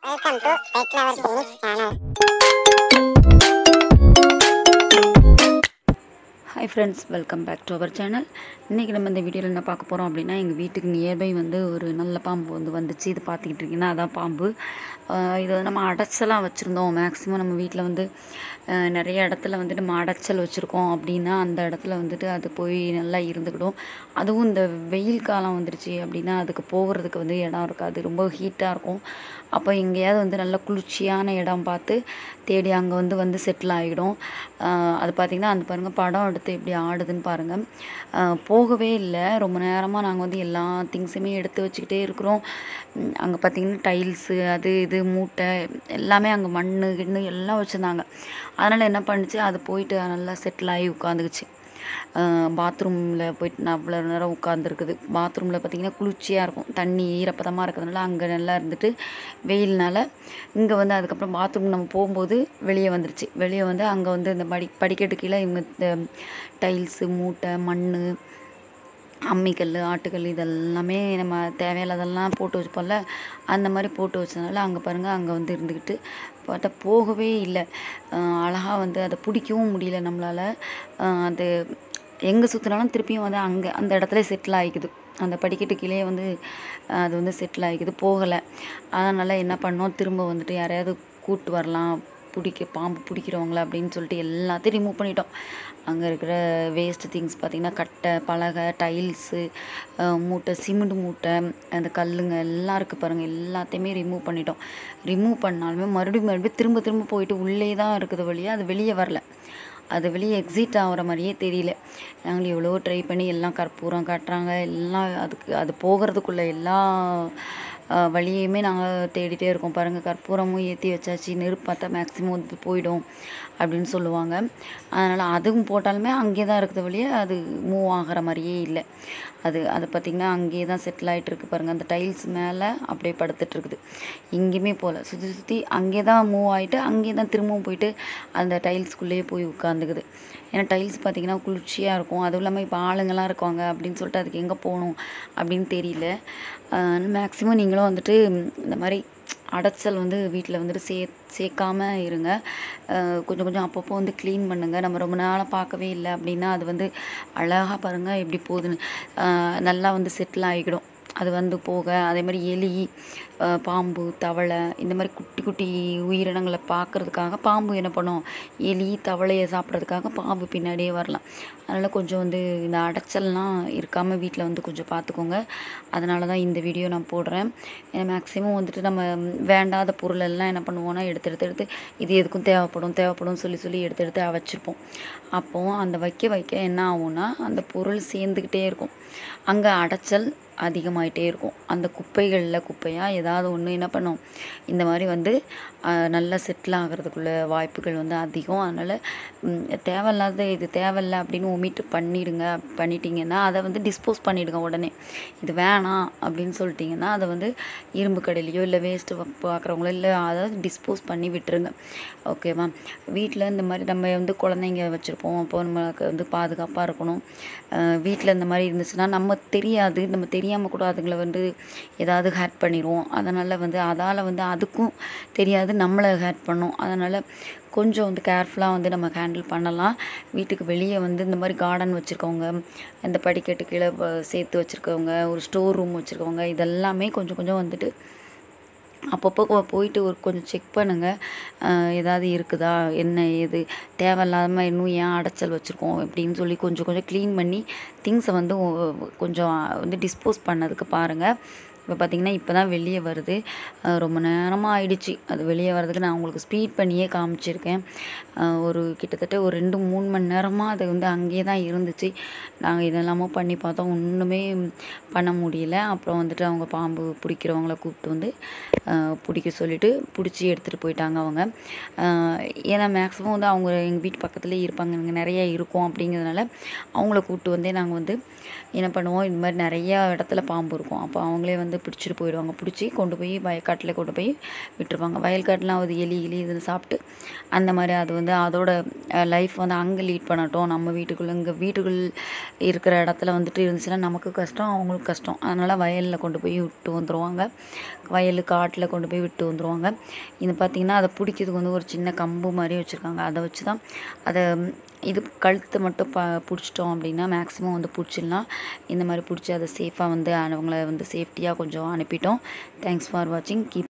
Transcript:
Welcome to Pet Lover Phoenix channel. Hi friends welcome back to our channel இன்றைக்கி நம்ம இந்த வீடியோவில் என்ன பார்க்க போகிறோம் அப்படின்னா எங்கள் வீட்டுக்கு நியர்பை வந்து ஒரு நல்ல பாம்பு வந்து வந்துச்சு இது பார்த்துக்கிட்டு இருக்கீங்கன்னா அதான் பாம்பு ஆஹ் இது வந்து நம்ம அடைச்சலாம் வச்சுருந்தோம் மேக்ஸிமம் நம்ம வீட்டில் வந்து ஆஹ் நிறைய இடத்துல வந்து நம்ம அடைச்சல் வச்சுருக்கோம் அப்படின்னா அந்த இடத்துல வந்துட்டு அது போய் நல்லா இருந்துக்கிடும் அதுவும் இந்த வெயில் காலம் வந்துருச்சு அப்படின்னா அதுக்கு போகிறதுக்கு வந்து இடம் இருக்காது ரொம்ப ஹீட்டாக இருக்கும் அப்போ எங்கேயாவது வந்து நல்ல குளிர்ச்சியான இடம் பார்த்து தேடி அங்கே வந்து வந்து செட்டில் ஆகிடும் அது பார்த்திங்கன்னா அந்த பாருங்கள் படம் எடுத்து எப்படி ஆடுதுன்னு பாருங்கள் போகவே இல்லை ரொம்ப நேரமாக நாங்கள் வந்து எல்லா திங்ஸுமே எடுத்து வச்சுக்கிட்டே இருக்கிறோம் அங்கே பார்த்திங்கன்னா டைல்ஸு அது இது மூட்டை எல்லாமே அங்கே மண் கிண்ணு எல்லாம் வச்சுருந்தாங்க அதனால் என்ன பண்ணுச்சு அது போயிட்டு நல்லா செட்டில் ஆகி உட்காந்துக்குச்சு பாத்ரூமில் போயிட்டு நான் அவ்வளோ நேரம் உட்காந்துருக்குது பாத்ரூமில் பார்த்திங்கன்னா குளிர்ச்சியாக இருக்கும் தண்ணி ஈரப்பதமாக இருக்கிறதுனால அங்கே நல்லா இருந்துட்டு வெயில்னால இங்கே வந்து அதுக்கப்புறம் பாத்ரூம் நம்ம போகும்போது வெளியே வந்துருச்சு வெளியே வந்து அங்கே வந்து இந்த படி படிக்கட்டு கீழே இவங்க இந்த டைல்ஸு மூட்டை மண் அம்மிக்கல் ஆட்டுக்கல் இதெல்லாமே நம்ம தேவையில்லாதெல்லாம் போட்டு வச்சுப்போம்ல அந்த மாதிரி போட்டு வச்சதுனால அங்கே பாருங்கள் அங்கே வந்து இருந்துக்கிட்டு பார்த்தா போகவே இல்லை அழகாக வந்து அதை பிடிக்கவும் முடியல நம்மளால் அது எங்கே சுற்றினாலும் திருப்பியும் வந்து அங்கே அந்த இடத்துல செட்டில் ஆகிக்குது அந்த படிக்கட்டு கீழே வந்து அது வந்து செட்டில் ஆகிக்குது போகலை அதனால் என்ன பண்ணோம் திரும்ப வந்துட்டு யாரையாவது கூட்டு வரலாம் பிடிக்க பாம்பு பிடிக்கிறவங்கள அப்படின்னு சொல்லிட்டு எல்லாத்தையும் ரிமூவ் பண்ணிட்டோம் அங்கே இருக்கிற வேஸ்ட் திங்ஸ் பார்த்திங்கன்னா கட்டை பலகை டைல்ஸு மூட்டை சிமெண்ட் மூட்டை அந்த கல்லுங்க எல்லாம் இருக்குது பாருங்கள் எல்லாத்தையுமே ரிமூவ் பண்ணிட்டோம் ரிமூவ் பண்ணாலுமே மறுபடியும் மறுபடியும் திரும்ப திரும்ப போயிட்டு உள்ளே தான் இருக்குது வழியாக அது வெளியே வரல அது வெளியே எக்ஸிட் ஆகிற மாதிரியே தெரியல நாங்கள் எவ்வளோ ட்ரை பண்ணி எல்லாம் கற்பூரம் காட்டுறாங்க எல்லாம் அதுக்கு அது போகிறதுக்குள்ள எல்லா வழியுமே நாங்கள் தேடிட்டே இருக்கோம் பாருங்கள் கற்பூரமும் ஏற்றி வச்சாச்சு நெருப்பு பார்த்தா மேக்ஸிமம் வந்து போயிடும் அப்படின்னு சொல்லுவாங்க அதனால் அதுவும் போட்டாலுமே அங்கே தான் இருக்குது வழியே அது மூவ் ஆகிற மாதிரியே இல்லை அது அது பார்த்திங்கன்னா அங்கேயே தான் செட்டில் ஆகிட்டு இருக்கு பாருங்கள் அந்த டைல்ஸ் மேலே அப்படியே படுத்துட்டு இருக்குது எங்கேயுமே போகல சுற்றி சுற்றி அங்கே தான் மூவ் ஆகிட்டு அங்கே தான் திரும்பவும் போயிட்டு அந்த டைல்ஸ்குள்ளேயே போய் உட்காந்துக்குது ஏன்னா டைல்ஸ் பார்த்திங்கன்னா குளிர்ச்சியாக இருக்கும் அதுவும் இல்லாமல் இப்போ ஆளுங்கள்லாம் இருக்காங்க அப்படின்னு சொல்லிட்டு அதுக்கு எங்கே போகணும் அப்படின்னு தெரியல மேக்ஸிமம் நீங்களும் வந்துட்டு இந்த மாதிரி அடைச்சல் வந்து வீட்டில் வந்துட்டு சே சேர்க்காம இருங்க கொஞ்சம் கொஞ்சம் அப்பப்போ வந்து க்ளீன் பண்ணுங்கள் நம்ம ரொம்ப நாளாக பார்க்கவே இல்லை அப்படின்னா அது வந்து அழகாக பாருங்கள் எப்படி போகுதுன்னு நல்லா வந்து செட்டில் ஆகிடும் அது வந்து போக அதே மாதிரி எலி பாம்பு தவளை இந்த மாதிரி குட்டி குட்டி உயிரினங்களை பார்க்குறதுக்காக பாம்பு என்ன பண்ணும் எலி தவளையை சாப்பிட்றதுக்காக பாம்பு பின்னாடியே வரலாம் அதனால் கொஞ்சம் வந்து இந்த அடைச்சல்லாம் இருக்காமல் வீட்டில் வந்து கொஞ்சம் பார்த்துக்கோங்க அதனால தான் இந்த வீடியோ நான் போடுறேன் ஏன்னா மேக்ஸிமம் வந்துட்டு நம்ம வேண்டாத பொருள் எல்லாம் என்ன பண்ணுவோம்னா எடுத்து எடுத்து எடுத்து இது எதுக்கும் தேவைப்படும் தேவைப்படும் சொல்லி சொல்லி எடுத்து எடுத்து வச்சுருப்போம் அப்போது அந்த வைக்க வைக்க என்ன ஆகும்னா அந்த பொருள் சேர்ந்துக்கிட்டே இருக்கும் அங்கே அடைச்சல் அதிகமாயிட்டே இருக்கும் அந்த குப்பைகளில் குப்பையாக ஏதாவது ஒன்று என்ன பண்ணும் இந்த மாதிரி வந்து நல்லா செட்டில் ஆகிறதுக்குள்ள வாய்ப்புகள் வந்து அதிகம் அதனால் தேவையில்லாத இது தேவையில்லை அப்படின்னு ஒமிட்டு பண்ணிடுங்க பண்ணிட்டீங்கன்னா அதை வந்து டிஸ்போஸ் பண்ணிவிடுங்க உடனே இது வேணாம் அப்படின்னு சொல்லிட்டிங்கன்னா அதை வந்து இரும்பு கடையிலையோ இல்லை வேஸ்ட்டு பார்க்குறவங்களோ இல்லை அதாவது டிஸ்போஸ் பண்ணி விட்டுருங்க ஓகேவா வீட்டில் இந்த மாதிரி நம்ம வந்து குழந்தைங்க வச்சுருப்போம் அப்போ நம்மளுக்கு வந்து பாதுகாப்பாக இருக்கணும் வீட்டில் இந்த மாதிரி இருந்துச்சுன்னா நம்ம தெரியாது நம்ம தெரியாமல் கூட அதுங்களை வந்து ஏதாவது ஹேட் பண்ணிடுவோம் அதனால் வந்து அதால் வந்து அதுக்கும் தெரியாது நம்மளை ஹேட் பண்ணும் அதனால் கொஞ்சம் வந்து கேர்ஃபுல்லாக வந்து நம்ம ஹேண்டில் பண்ணலாம் வீட்டுக்கு வெளியே வந்து இந்த மாதிரி கார்டன் வச்சுருக்கவங்க இந்த படிக்கட்டு கீழே சேர்த்து வச்சுருக்கவங்க ஒரு ஸ்டோர் ரூம் வச்சுருக்கவங்க இதெல்லாமே கொஞ்சம் கொஞ்சம் வந்துட்டு அப்பப்போ போயிட்டு ஒரு கொஞ்சம் செக் பண்ணுங்கள் ஏதாவது இருக்குதா என்ன ஏது தேவையில்லாமல் இன்னும் ஏன் அடைச்சல் வச்சுருக்கோம் அப்படின்னு சொல்லி கொஞ்சம் கொஞ்சம் க்ளீன் பண்ணி திங்ஸை வந்து கொஞ்சம் வந்து டிஸ்போஸ் பண்ணதுக்கு பாருங்கள் இப்போ பார்த்திங்கன்னா இப்போ தான் வெளியே வருது ரொம்ப நேரமாக ஆயிடுச்சு அது வெளியே வர்றதுக்கு நான் உங்களுக்கு ஸ்பீட் பண்ணியே காமிச்சிருக்கேன் ஒரு கிட்டத்தட்ட ஒரு ரெண்டு மூணு மணி நேரமாக அது வந்து அங்கேயே தான் இருந்துச்சு நாங்கள் இதெல்லாமோ பண்ணி பார்த்தோம் ஒன்றுமே பண்ண முடியல அப்புறம் வந்துட்டு அவங்க பாம்பு பிடிக்கிறவங்கள கூப்பிட்டு வந்து பிடிக்க சொல்லிவிட்டு பிடிச்சி எடுத்துகிட்டு போயிட்டாங்க அவங்க ஏன்னா மேக்ஸிமம் வந்து அவங்க எங்கள் வீட்டு பக்கத்துலேயே இருப்பாங்க இங்கே நிறைய இருக்கும் அப்படிங்கிறதுனால அவங்கள கூப்பிட்டு வந்தே நாங்கள் வந்து என்ன பண்ணுவோம் இது மாதிரி நிறையா இடத்துல பாம்பு இருக்கும் அப்போ அவங்களே வந்து வந்து பிடிச்சிட்டு போயிடுவாங்க பிடிச்சி கொண்டு போய் வயக்காட்டில் கொண்டு போய் விட்டுருவாங்க வயல்காட்டுலாம் அது எலி எலி இதுன்னு சாப்பிட்டு அந்த மாதிரி அது வந்து அதோட லைஃப் வந்து அங்கே லீட் பண்ணட்டும் நம்ம வீட்டுக்குள்ளே இங்கே வீட்டுக்குள் இருக்கிற இடத்துல வந்துட்டு இருந்துச்சுன்னா நமக்கு கஷ்டம் அவங்களுக்கு கஷ்டம் அதனால் வயலில் கொண்டு போய் விட்டு வந்துடுவாங்க வயல் காட்டில் கொண்டு போய் விட்டு வந்துடுவாங்க இது பார்த்திங்கன்னா அதை பிடிக்கிறதுக்கு வந்து ஒரு சின்ன கம்பு மாதிரி வச்சுருக்காங்க அதை வச்சு தான் அதை இது கழுத்தை மட்டும் ப பிடிச்சிட்டோம் அப்படின்னா மேக்ஸிமம் வந்து பிடிச்சிடலாம் இந்த மாதிரி பிடிச்சி அதை சேஃபாக வந்து அவங்கள வந்து சேஃப்டியாக கொஞ்சம் அனுப்பிட்டோம் தேங்க்ஸ் ஃபார் வாட்சிங் கீப்